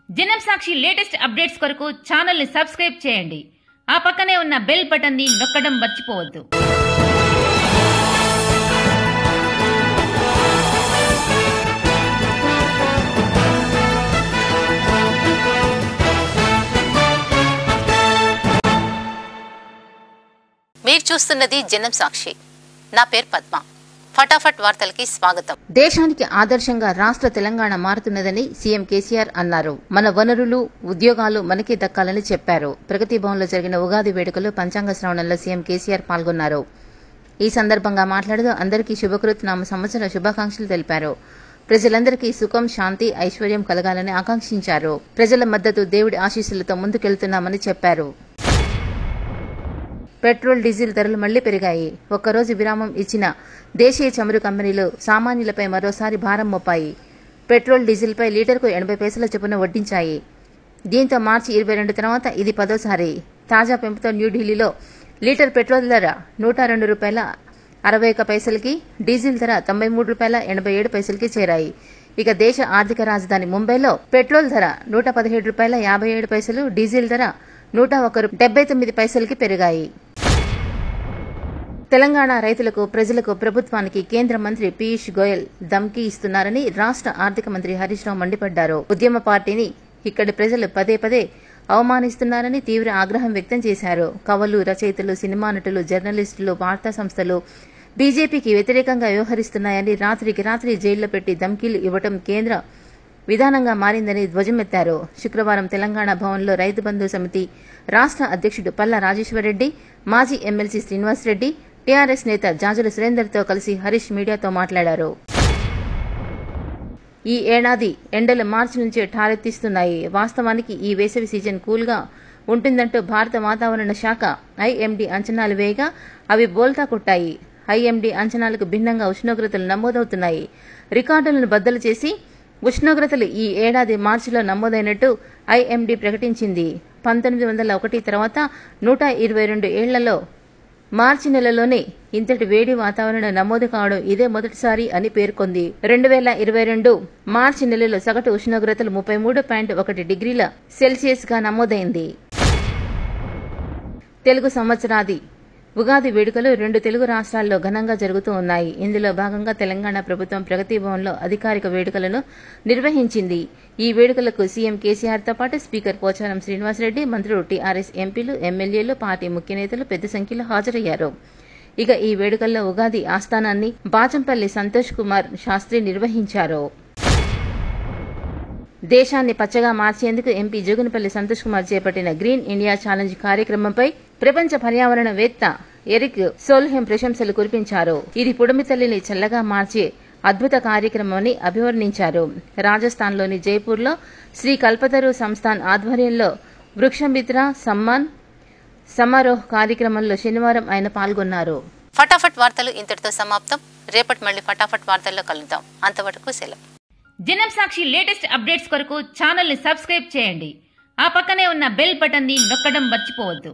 జనం సాక్షి latest updates కొరకు ఛానల్ని సబ్స్క్రైబ్ చేయండి ఆ పక్కనే ఉన్న బెల్ బటన్ని నొక్కడం మర్చిపోవద్దు మీరు చూస్తున్నది జనం సాక్షి నా పేరు పద్మ ఫటాఫట్ వార్తలకి స్వాగతం దేశానికి ఆదర్శంగా రాష్ట్ర తెలంగాణ మారుతున్నదని సీఎం కేసీఆర్ అన్నారు మన వనరులు ఉద్యోగాలు మనకే దక్కాలని చెప్పారు ప్రగతి భవన్లో జరిగిన ఉగాది వేడుకలో పంచాంగ శ్రవణంలో సీఎం కేసీఆర్ పాల్గొన్నారు ఈ సందర్భంగా మాట్లాడుతూ అందరికీ శుభకృత్ నామ సంవత్సర శుభాకాంక్షలు తెలిపారు ప్రజలందరికీ సుఖం శాంతి ఐశ్వర్యం కలగాలని ఆకాంక్షించారు ప్రజల మద్దతు దేవుడి ఆశీస్సులతో ముందుకెళ్తున్నామని చెప్పారు పెట్రోల్ డీజిల్ ధరలు మళ్లీ పెరిగాయి ఒక్కరోజు విరామం ఇచ్చిన దేశీయ చమురు కంపెనీలు సామాన్యులపై మరోసారి భారం మోపాయి పెట్రోల్ డీజిల్పై లీటర్కు ఎనభై పైసల చొప్పున వడ్డించాయి దీంతో మార్చి ఇరవై రెండు తర్వాత ఇది పదోసారి తాజా పెంపుతో న్యూఢిల్లీలో లీటర్ పెట్రోల్ ధర నూట రెండు రూపాయల అరవై ఒక్క పైసలకి డీజిల్ ధర తొంభై మూడు రూపాయల ఎనభై ఏడు పైసలకి చేరాయి ఇక దేశ ఆర్థిక రాజధాని ముంబైలో పెట్రోల్ ధర నూట పదిహేడు రూపాయల యాభై ఏడు పైసలు డీజిల్ ధర నూట ఒక డెబ్బై తొమ్మిది పైసలకి పెరిగాయి తెలంగాణ రైతులకు ప్రజలకు ప్రభుత్వానికి కేంద్ర మంత్రి పీయూష్ గోయల్ ధమ్కీ ఇస్తున్నారని రాష్ట్ర ఆర్థిక మంత్రి హరీష్ రావు మండిపడ్డారు ఉద్యమ పార్టీని ఇక్కడి ప్రజలు పదే పదే అవమానిస్తున్నారని తీవ్ర ఆగ్రహం వ్యక్తం చేశారు కవులు రచయితలు సినిమా నటులు జర్నలిస్టులు వార్తా సంస్థలు బీజేపీకి వ్యతిరేకంగా వ్యవహరిస్తున్నాయని రాత్రికి రాత్రి జైల్లో పెట్టి ధమ్కీలు ఇవ్వటం కేంద్ర విధానంగా మారిందని ధ్వజమెత్తారు శుక్రవారం తెలంగాణ భవన్లో రైతు బంధు సమితి రాష్ట్ర అధ్యక్షుడు పల్లా రాజేశ్వరరెడ్డి మాజీ ఎమ్మెల్సీ శ్రీనివాసరెడ్డి టీఆర్ఎస్ నేత జాజుల సురేందర్తో కలిసి హరీష్ మీడియాతో మాట్లాడారు ఈ ఏడాది ఎండలు మార్చి నుంచే ఠారెత్తిస్తున్నాయి వాస్తవానికి ఈ వేసవి సీజన్ కూల్గా ఉంటుందంటూ భారత వాతావరణ శాఖ ఐఎండీ అంచనాలు వేయగా అవి బోల్తా కొట్టాయి ఐఎండీ అంచనాలకు భిన్నంగా ఉష్ణోగ్రతలు నమోదవుతున్నాయి రికార్డులను బద్దలు చేసి ఉష్ణోగ్రతలు ఈ ఏడాది మార్చిలో నమోదైనట్టు ఐఎండీ ప్రకటించింది పంతొమ్మిది వందల ఒకటి తర్వాత నూట ఇరవై రెండు ఏళ్లలో మార్చి నెలలోనే ఇంతటి వేడి వాతావరణం నమోదు కావడం ఇదే మొదటిసారి అని పేర్కొంది రెండు వేల ఇరవై రెండు మార్చి నెలలో సగటు ఉష్ణోగ్రతలు ముప్పై మూడు పాయింట్ ఒకటి డిగ్రీల సెల్సియస్ గా నమోదైంది తెలుగు సంవత్సరాది ఉగాది వేడుకలు రెండు తెలుగు రాష్ట్రాల్లో ఘనంగా జరుగుతూ ఉన్నాయి ఇందులో భాగంగా తెలంగాణ ప్రభుత్వం ప్రగతి భవన్లో అధికారిక వేడుకలను నిర్వహించింది ఈ వేడుకలకు సీఎం కేసీఆర్తో పాటు స్పీకర్ పోచారం శ్రీనివాసరెడ్డి మంత్రులు టీఆర్ఎస్ ఎంపీలు ఎమ్మెల్యేలు పార్టీ ముఖ్య నేతలు పెద్ద సంఖ్యలో హాజరయ్యారు ఇక ఈ వేడుకల్లో ఉగాది ఆస్థానాన్ని బాచంపల్లి సంతోష్ కుమార్ శాస్త్రి నిర్వహించారు దేశాన్ని పచ్చగా మార్చేందుకు ఎంపీ జోగినపల్లి సంతోష్ కుమార్ చేపట్టిన గ్రీన్ ఇండియా ఛాలెంజ్ కార్యక్రమంపై ప్రపంచ పర్యావరణవేత్త ఎరిక్ సోల్హెం ప్రశంసలు కురిపించారు ఇది పుడమి తల్లిని చల్లగా మార్చే అద్భుత కార్యక్రమమని అభివర్ణించారు రాజస్థాన్లోని జైపూర్లో శ్రీ కల్పతరు సంస్థాన్ ఆధ్వర్యంలో వృక్షమిత్ర సమ్మాన్ సమారోహ్ కార్యక్రమంలో శనివారం ఆయన పాల్గొన్నారు ఫటాఫట్ వార్తలు ఇంతటితో సమాప్తం రేపటి మళ్ళీ ఫటాఫట్ వార్తల్లో కలుద్దాం అంతవరకు సెలవు జనం సాక్షి లేటెస్ట్ అప్డేట్స్ కొరకు ఛానల్ని సబ్స్క్రైబ్ చేయండి ఆ పక్కనే ఉన్న బెల్ బటన్ని నొక్కడం మర్చిపోవద్దు